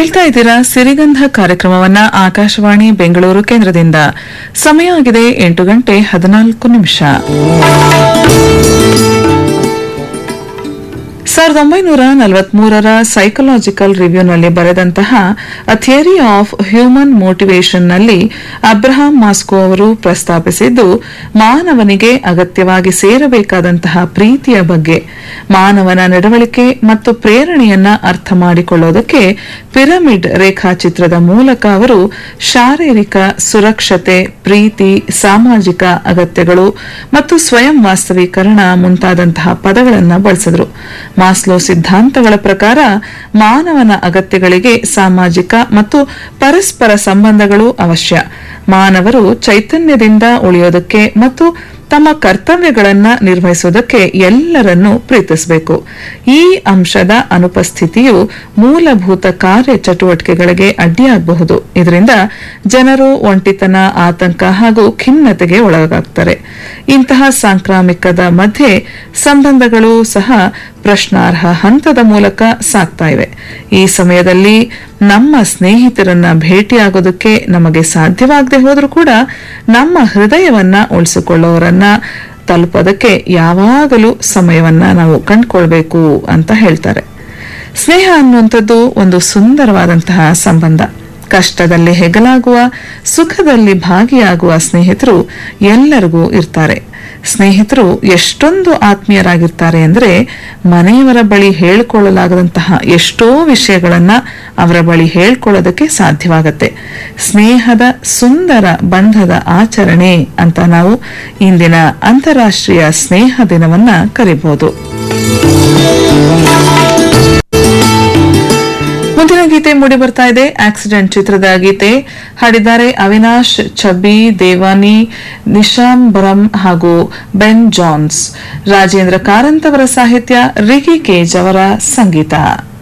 ಕೇಳ್ತಾ ಇದ್ದೀರಾ ಸಿರಿಗಂಧ ಕಾರ್ಯಕ್ರಮವನ್ನ ಆಕಾಶವಾಣಿ ಬೆಂಗಳೂರು ಕೇಂದ್ರದಿಂದ ಸಮಯ ಆಗಿದೆ ಎಂಟು ಗಂಟೆ ಹದಿನಾಲ್ಕು ನಿಮಿಷ ಸಾವಿರದ ಒಂಬೈನೂರ ನಲವತ್ಮೂರರ ಸೈಕಲಾಜಿಕಲ್ ರಿವ್ಯೂನಲ್ಲಿ ಬರೆದಂತಹ ಅ ಥಿಯರಿ ಆಫ್ ಹ್ಯೂಮನ್ ಮೋಟಿವೇಷನ್ನಲ್ಲಿ ಅಬ್ರಹಾಂ ಮಾಸ್ಕೋ ಅವರು ಪ್ರಸ್ತಾಪಿಸಿದ್ದು ಮಾನವನಿಗೆ ಅಗತ್ಯವಾಗಿ ಸೇರಬೇಕಾದಂತಹ ಪ್ರೀತಿಯ ಬಗ್ಗೆ ಮಾನವನ ನಡವಳಿಕೆ ಮತ್ತು ಪ್ರೇರಣೆಯನ್ನ ಅರ್ಥ ಮಾಡಿಕೊಳ್ಳೋದಕ್ಕೆ ಪಿರಮಿಡ್ ರೇಖಾಚಿತ್ರದ ಮೂಲಕ ಅವರು ಶಾರೀರಿಕ ಸುರಕ್ಷತೆ ಪ್ರೀತಿ ಸಾಮಾಜಿಕ ಅಗತ್ಯಗಳು ಮತ್ತು ಸ್ವಯಂ ವಾಸ್ತವೀಕರಣ ಮುಂತಾದಂತಹ ಪದಗಳನ್ನು ಬಳಸಿದರು ಮಾಸ್ಲೋ ಸಿದ್ಧಾಂತಗಳ ಪ್ರಕಾರ ಮಾನವನ ಅಗತ್ಯಗಳಿಗೆ ಸಾಮಾಜಿಕ ಮತ್ತು ಪರಸ್ಪರ ಸಂಬಂಧಗಳು ಅವಶ್ಯ ಮಾನವರು ಚೈತನ್ಯದಿಂದ ಉಳಿಯೋದಕ್ಕೆ ಮತ್ತು ತಮ್ಮ ಕರ್ತವ್ಯಗಳನ್ನ ನಿರ್ವಹಿಸುವುದಕ್ಕೆ ಎಲ್ಲರನ್ನೂ ಪ್ರೀತಿಸಬೇಕು ಈ ಅಂಶದ ಅನುಪಸ್ಥಿತಿಯು ಮೂಲಭೂತ ಕಾರ್ಯ ಚಟುವಟಿಕೆಗಳಿಗೆ ಅಡ್ಡಿಯಾಗಬಹುದು ಇದರಿಂದ ಜನರು ಒಂಟಿತನ ಆತಂಕ ಹಾಗೂ ಖಿನ್ನತೆಗೆ ಒಳಗಾಗ್ತಾರೆ ಇಂತಹ ಸಾಂಕ್ರಾಮಿಕದ ಮಧ್ಯೆ ಸಂಬಂಧಗಳು ಸಹ ಪ್ರಶ್ನಾರ್ಹ ಹಂತದ ಮೂಲಕ ಸಾಗ್ತಾ ಇವೆ ಈ ಸಮಯದಲ್ಲಿ ನಮ್ಮ ಸ್ನೇಹಿತರನ್ನ ಭೇಟಿಯಾಗೋದಕ್ಕೆ ನಮಗೆ ಸಾಧ್ಯವಾಗದೆ ಹೋದರೂ ಕೂಡ ನಮ್ಮ ಹೃದಯವನ್ನ ಉಳಿಸಿಕೊಳ್ಳೋರನ್ನ ತಲುಪೋದಕ್ಕೆ ಯಾವಾಗಲೂ ಸಮಯವನ್ನ ನಾವು ಕಂಡುಕೊಳ್ಬೇಕು ಅಂತ ಹೇಳ್ತಾರೆ ಸ್ನೇಹ ಅನ್ನುವಂಥದ್ದು ಒಂದು ಸುಂದರವಾದಂತಹ ಸಂಬಂಧ ಕಷ್ಟದಲ್ಲಿ ಹೆಗಲಾಗುವ ಸುಖದಲ್ಲಿ ಭಾಗಿಯಾಗುವ ಸ್ನೇಹಿತರು ಎಲ್ಲರಿಗೂ ಇರ್ತಾರೆ ಸ್ನೇಹಿತರು ಎಷ್ಟೊಂದು ಆತ್ಮೀಯರಾಗಿರ್ತಾರೆ ಅಂದರೆ ಮನೆಯವರ ಬಳಿ ಹೇಳಿಕೊಳ್ಳಲಾಗದಂತಹ ಎಷ್ಟೋ ವಿಷಯಗಳನ್ನ ಅವರ ಬಳಿ ಹೇಳ್ಕೊಳ್ಳೋದಕ್ಕೆ ಸಾಧ್ಯವಾಗತ್ತೆ ಸ್ನೇಹದ ಸುಂದರ ಬಂಧದ ಆಚರಣೆ ಅಂತ ನಾವು ಇಂದಿನ ಅಂತಾರಾಷ್ಟ್ರೀಯ ಸ್ನೇಹ ದಿನವನ್ನ ಕರಿಬಹುದು ಮುಂದಿನ ಗೀತೆ ಮೂಡಿ ಬರ್ತಾ ಇದೆ ಆಕ್ಸಿಡೆಂಟ್ ಚಿತ್ರದ ಗೀತೆ ಹಾಡಿದ್ದಾರೆ ಅವಿನಾಶ್ ಛಬ್ಬಿ ದೇವಾನಿ ನಿಶಾಂಬರಂ ಹಾಗೂ ಬೆನ್ ಜಾನ್ಸ್ ರಾಜೇಂದ್ರ ಕಾರಂತ್ ಅವರ ಸಾಹಿತ್ಯ ರಿಗಿ ಕೇಜ್ ಅವರ ಸಂಗೀತ